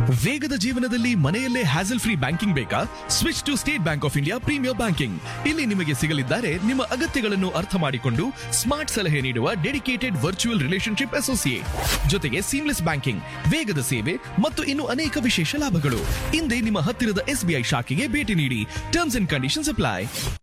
ವೇಗದ ಜೀವನದಲ್ಲಿ ಮನೆಯಲ್ಲೇ ಹ್ಯಾಸಲ್ ಫ್ರೀ ಬ್ಯಾಂಕಿಂಗ್ ಬೇಕಾ switch to State Bank of India premier banking ಇಲ್ಲಿ ನಿಮಗೆ ಸಿಗಲಿದ್ದಾರೆ ನಿಮ್ಮ ಅಗತ್ಯಗಳನ್ನು ಅರ್ಥ ಮಾಡಿಕೊಂಡು ಸ್ಮಾರ್ಟ್ ಸಲಹೆ ನೀಡುವ ಡೆಡಿಕೇಟೆಡ್ ವರ್ಚುವಲ್ ರಿಲೇಶನ್ಶಿಪ್ ಅಸೋಸಿಯೇಟ್ ಜೊತೆಗೆ ಸೀಮ್ಲೆಸ್ ಬ್ಯಾಂಕಿಂಗ್ ವೇಗದ ಸೇವೆ ಮತ್ತು ಇನ್ನು ಅನೇಕ ವಿಶೇಷ ಲಾಭಗಳು ಹಿಂದೆ ನಿಮ್ಮ ಹತ್ತಿರದ ಎಸ್ಬಿಐ ಶಾಖೆಗೆ ಭೇಟಿ ನೀಡಿ terms and conditions apply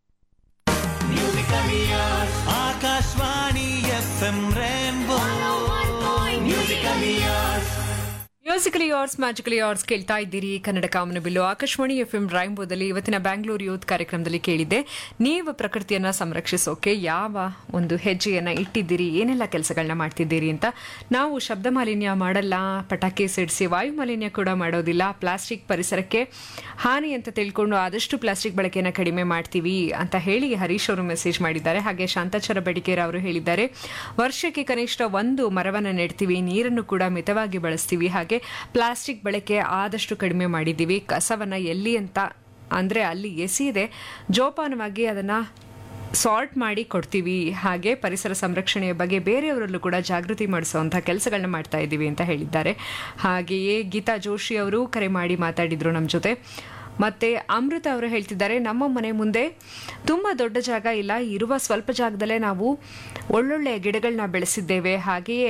Akashvani F M rainbow musical years musically yours magically yours ಕೇಳ್ತಾ ಇದ್ದೀರಿ ಕನ್ನಡ ಕಾಮನ ಬಿಲ್ಲು ಆಕಾಶವಾಣಿ ಎಫ್ ಎಂ ರಾಯಂಬೋದಲ್ಲಿ ಇವತ್ತಿನ ಬ್ಯಾಂಗ್ಳೂರು ಯೂತ್ ಕಾರ್ಯಕ್ರಮದಲ್ಲಿ ಕೇಳಿದ್ದೆ ನೀವು ಪ್ರಕೃತಿಯನ್ನ ಸಂರಕ್ಷಿಸೋಕೆ ಯಾವ ಒಂದು ಹೆಜ್ಜೆಯನ್ನ ಇಟ್ಟಿದ್ದೀರಿ ಏನೆಲ್ಲ ಕೆಲಸಗಳನ್ನ ಮಾಡ್ತಿದ್ದೀರಿ ಅಂತ ನಾವು ಶಬ್ದ ಮಾಲಿನ್ಯ ಮಾಡಲ್ಲ ಪಟಾಕಿ ಸಿಡಿಸಿ ವಾಯು ಮಾಲಿನ್ಯ ಕೂಡ ಮಾಡೋದಿಲ್ಲ ಪ್ಲಾಸ್ಟಿಕ್ ಪರಿಸರಕ್ಕೆ ಹಾನಿ ಅಂತ ತಿಳ್ಕೊಂಡು ಆದಷ್ಟು ಪ್ಲಾಸ್ಟಿಕ್ ಬಳಕೆಯನ್ನು ಕಡಿಮೆ ಮಾಡ್ತೀವಿ ಅಂತ ಹೇಳಿ ಹರೀಶ್ ಅವರು ಮೆಸೇಜ್ ಮಾಡಿದ್ದಾರೆ ಹಾಗೆ ಶಾಂತಾಚಾರ ಬಡಿಕೇರ್ ಅವರು ಹೇಳಿದ್ದಾರೆ ವರ್ಷಕ್ಕೆ ಕನಿಷ್ಠ ಒಂದು ಮರವನ್ನು ನೆಡ್ತೀವಿ ನೀರನ್ನು ಕೂಡ ಮಿತವಾಗಿ ಬಳಸ್ತೀವಿ ಹಾಗೆ ಪ್ಲಾಸ್ಟಿಕ್ ಬಳಕೆ ಆದಷ್ಟು ಕಡಿಮೆ ಮಾಡಿದ್ದೀವಿ ಕಸವನ್ನ ಎಲ್ಲಿ ಅಂತ ಅಂದ್ರೆ ಅಲ್ಲಿ ಎಸೆಯದೆ ಜೋಪಾನವಾಗಿ ಅದನ್ನ ಸಾರ್ಟ್ ಮಾಡಿ ಕೊಡ್ತೀವಿ ಹಾಗೆ ಪರಿಸರ ಸಂರಕ್ಷಣೆಯ ಬಗ್ಗೆ ಬೇರೆಯವರಲ್ಲೂ ಕೂಡ ಜಾಗೃತಿ ಮಾಡಿಸುವಂಥ ಕೆಲಸಗಳನ್ನ ಮಾಡ್ತಾ ಇದ್ದೀವಿ ಅಂತ ಹೇಳಿದ್ದಾರೆ ಹಾಗೆಯೇ ಗೀತಾ ಜೋಶಿ ಅವರು ಕರೆ ಮಾಡಿ ಮಾತಾಡಿದ್ರು ನಮ್ಮ ಜೊತೆ ಮತ್ತೆ ಅಮೃತ ಅವರು ಹೇಳ್ತಿದ್ದಾರೆ ನಮ್ಮ ಮನೆ ಮುಂದೆ ತುಂಬ ದೊಡ್ಡ ಜಾಗ ಇಲ್ಲ ಇರುವ ಸ್ವಲ್ಪ ಜಾಗದಲ್ಲೇ ನಾವು ಒಳ್ಳೊಳ್ಳೆ ಗಿಡಗಳನ್ನ ಬೆಳೆಸಿದ್ದೇವೆ ಹಾಗೆಯೇ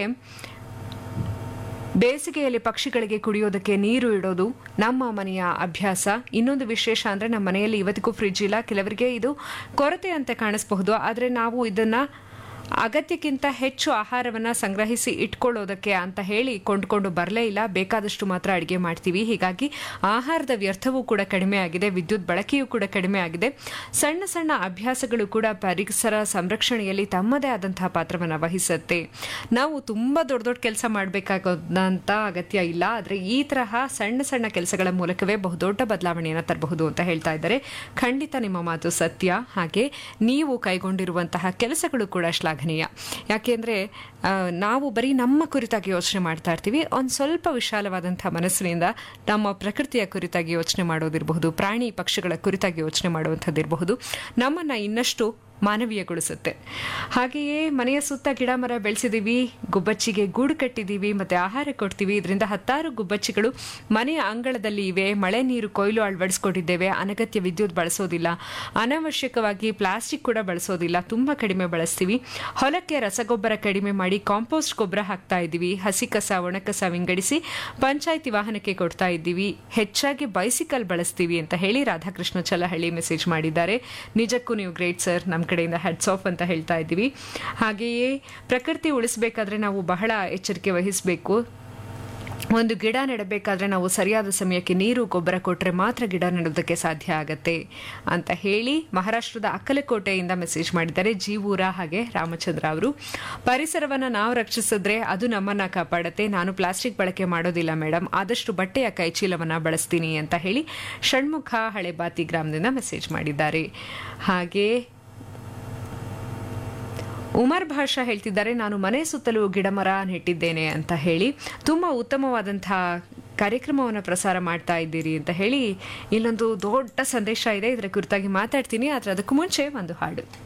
ಬೇಸಿಗೆಯಲ್ಲಿ ಪಕ್ಷಿಗಳಿಗೆ ಕುಡಿಯೋದಕ್ಕೆ ನೀರು ಇಡೋದು ನಮ್ಮ ಮನೆಯ ಅಭ್ಯಾಸ ಇನ್ನೊಂದು ವಿಶೇಷ ಅಂದರೆ ನಮ್ಮ ಮನೆಯಲ್ಲಿ ಇವತ್ತಿಗೂ ಫ್ರಿಡ್ಜ್ ಇಲ್ಲ ಕೆಲವರಿಗೆ ಇದು ಕೊರತೆ ಅಂತ ಕಾಣಿಸಬಹುದು ಆದರೆ ನಾವು ಇದನ್ನ ಅಗತ್ಯಕ್ಕಿಂತ ಹೆಚ್ಚು ಆಹಾರವನ್ನು ಸಂಗ್ರಹಿಸಿ ಇಟ್ಕೊಳ್ಳೋದಕ್ಕೆ ಅಂತ ಹೇಳಿ ಕೊಂಡ್ಕೊಂಡು ಬರಲೇ ಇಲ್ಲ ಬೇಕಾದಷ್ಟು ಮಾತ್ರ ಅಡುಗೆ ಮಾಡ್ತೀವಿ ಹೀಗಾಗಿ ಆಹಾರದ ವ್ಯರ್ಥವೂ ಕೂಡ ಕಡಿಮೆ ಆಗಿದೆ ವಿದ್ಯುತ್ ಬಳಕೆಯೂ ಕೂಡ ಕಡಿಮೆ ಆಗಿದೆ ಸಣ್ಣ ಸಣ್ಣ ಅಭ್ಯಾಸಗಳು ಕೂಡ ಪರಿಸರ ಸಂರಕ್ಷಣೆಯಲ್ಲಿ ತಮ್ಮದೇ ಆದಂತಹ ಪಾತ್ರವನ್ನು ವಹಿಸುತ್ತೆ ನಾವು ತುಂಬ ದೊಡ್ಡ ದೊಡ್ಡ ಕೆಲಸ ಮಾಡಬೇಕಾದಂಥ ಅಗತ್ಯ ಇಲ್ಲ ಆದರೆ ಈ ತರಹ ಸಣ್ಣ ಸಣ್ಣ ಕೆಲಸಗಳ ಮೂಲಕವೇ ಬಹುದೊಡ್ಡ ಬದಲಾವಣೆಯನ್ನು ತರಬಹುದು ಅಂತ ಹೇಳ್ತಾ ಇದ್ದಾರೆ ಖಂಡಿತ ನಿಮ್ಮ ಮಾತು ಸತ್ಯ ಹಾಗೆ ನೀವು ಕೈಗೊಂಡಿರುವಂತಹ ಕೆಲಸಗಳು ಕೂಡ ಶ್ಲಾಘನೀಯ ಯಾಕೆಂದ್ರೆ ಆ, ನಾವು ಬರೀ ನಮ್ಮ ಕುರಿತಾಗಿ ಯೋಚನೆ ಮಾಡ್ತಾ ಇರ್ತೀವಿ ಒಂದು ಸ್ವಲ್ಪ ವಿಶಾಲವಾದಂತಹ ಮನಸ್ಸಿನಿಂದ ನಮ್ಮ ಪ್ರಕೃತಿಯ ಕುರಿತಾಗಿ ಯೋಚನೆ ಮಾಡೋದಿರಬಹುದು ಪ್ರಾಣಿ ಪಕ್ಷಿಗಳ ಕುರಿತಾಗಿ ಯೋಚನೆ ಮಾಡುವಂಥದ್ದಿರಬಹುದು ನಮ್ಮನ್ನ ಇನ್ನಷ್ಟು ಮಾನವೀಯಗೊಳಿಸುತ್ತೆ ಹಾಗೆಯೇ ಮನೆಯ ಸುತ್ತ ಗಿಡ ಮರ ಬೆಳೆಸಿದೀವಿ ಗುಬ್ಬಚ್ಚಿಗೆ ಗೂಡು ಕಟ್ಟಿದ್ದೀವಿ ಮತ್ತೆ ಆಹಾರ ಕೊಡ್ತೀವಿ ಇದರಿಂದ ಹತ್ತಾರು ಗುಬ್ಬಚ್ಚಿಗಳು ಮನೆಯ ಅಂಗಳದಲ್ಲಿ ಇವೆ ಮಳೆ ನೀರು ಕೊಯ್ಲು ಅಳವಡಿಸ್ಕೊಟ್ಟಿದ್ದೇವೆ ಅನಗತ್ಯ ವಿದ್ಯುತ್ ಬಳಸೋದಿಲ್ಲ ಅನಾವಶ್ಯಕವಾಗಿ ಪ್ಲಾಸ್ಟಿಕ್ ಕೂಡ ಬಳಸೋದಿಲ್ಲ ತುಂಬಾ ಕಡಿಮೆ ಬಳಸ್ತೀವಿ ಹೊಲಕ್ಕೆ ರಸಗೊಬ್ಬರ ಕಡಿಮೆ ಮಾಡಿ ಕಾಂಪೋಸ್ಟ್ ಗೊಬ್ಬರ ಹಾಕ್ತಾ ಇದ್ದೀವಿ ಹಸಿ ಕಸ ಒಣ ಕಸ ವಿಂಗಡಿಸಿ ಪಂಚಾಯಿತಿ ವಾಹನಕ್ಕೆ ಕೊಡ್ತಾ ಇದ್ದೀವಿ ಹೆಚ್ಚಾಗಿ ಬೈಸಿಕಲ್ ಬಳಸ್ತೀವಿ ಅಂತ ಹೇಳಿ ರಾಧಾಕೃಷ್ಣ ಚಲಹಳ್ಳಿ ಮೆಸೇಜ್ ಮಾಡಿದ್ದಾರೆ ನಿಜಕ್ಕೂ ನೀವು ಗ್ರೇಟ್ ಸರ್ ನಮ್ಮ ಕಡೆಯಿಂದ ಹೆಡ್ಸ್ ಆಫ್ ಅಂತ ಹೇಳ್ತಾ ಇದ್ದೀವಿ ಹಾಗೆಯೇ ಪ್ರಕೃತಿ ಉಳಿಸಬೇಕಾದ್ರೆ ನಾವು ಬಹಳ ಎಚ್ಚರಿಕೆ ವಹಿಸಬೇಕು ಒಂದು ಗಿಡ ನೆಡಬೇಕಾದ್ರೆ ನಾವು ಸರಿಯಾದ ಸಮಯಕ್ಕೆ ನೀರು ಗೊಬ್ಬರ ಕೊಟ್ಟರೆ ಮಾತ್ರ ಗಿಡ ನೆಡೋದಕ್ಕೆ ಸಾಧ್ಯ ಆಗತ್ತೆ ಅಂತ ಹೇಳಿ ಮಹಾರಾಷ್ಟ್ರದ ಅಕ್ಕಲಕೋಟೆಯಿಂದ ಮೆಸೇಜ್ ಮಾಡಿದ್ದಾರೆ ಜೀವೂರ ಹಾಗೆ ರಾಮಚಂದ್ರ ಅವರು ಪರಿಸರವನ್ನು ನಾವು ರಕ್ಷಿಸಿದ್ರೆ ಅದು ನಮ್ಮನ್ನ ಕಾಪಾಡುತ್ತೆ ನಾನು ಪ್ಲಾಸ್ಟಿಕ್ ಬಳಕೆ ಮಾಡೋದಿಲ್ಲ ಮೇಡಮ್ ಆದಷ್ಟು ಬಟ್ಟೆಯ ಕೈಚೀಲವನ್ನ ಬಳಸ್ತೀನಿ ಅಂತ ಹೇಳಿ ಷಣ್ಮುಖ ಹಳೆಬಾತಿ ಗ್ರಾಮದಿಂದ ಮೆಸೇಜ್ ಮಾಡಿದ್ದಾರೆ ಹಾಗೆ ಉಮರ್ ಭಾಷಾ ಹೇಳ್ತಿದ್ದಾರೆ ನಾನು ಮನೆ ಸುತ್ತಲೂ ಗಿಡಮರ ನೆಟ್ಟಿದ್ದೇನೆ ಅಂತ ಹೇಳಿ ತುಂಬ ಉತ್ತಮವಾದಂತಹ ಕಾರ್ಯಕ್ರಮವನ್ನು ಪ್ರಸಾರ ಮಾಡ್ತಾ ಇದ್ದೀರಿ ಅಂತ ಹೇಳಿ ಇಲ್ಲೊಂದು ದೊಡ್ಡ ಸಂದೇಶ ಇದೆ ಇದರ ಕುರಿತಾಗಿ ಮಾತಾಡ್ತೀನಿ ಆದರೆ ಅದಕ್ಕೂ ಮುಂಚೆ ಒಂದು ಹಾಡು